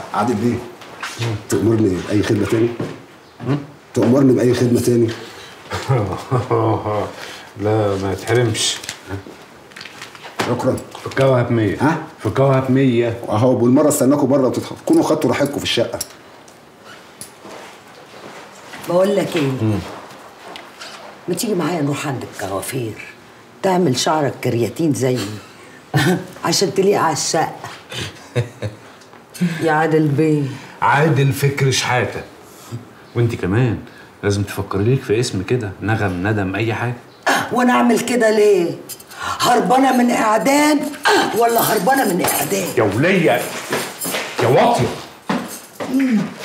عادل بيه تأمرني بأي خدمة تاني؟ تأمرني بأي خدمة تاني؟ لا ما تحرمش شكرا فكاوها ب 100 ها؟ فكاوها ب 100 اهو بالمرة استناكم بره وتكونوا خدتوا راحتكم في الشقة بقول لك ايه ما تيجي معايا نروح عند الكوافير تعمل شعرك كرياتين زيي عشان تليق على الشقة يا عادل بيه عادل فكر شحاته وانت كمان لازم تفكري ليك في اسم كده نغم ندم اي حاجه وانا اعمل كده ليه هربانه من اعدام ولا هربانه من اعدام يا وليه يا واطيه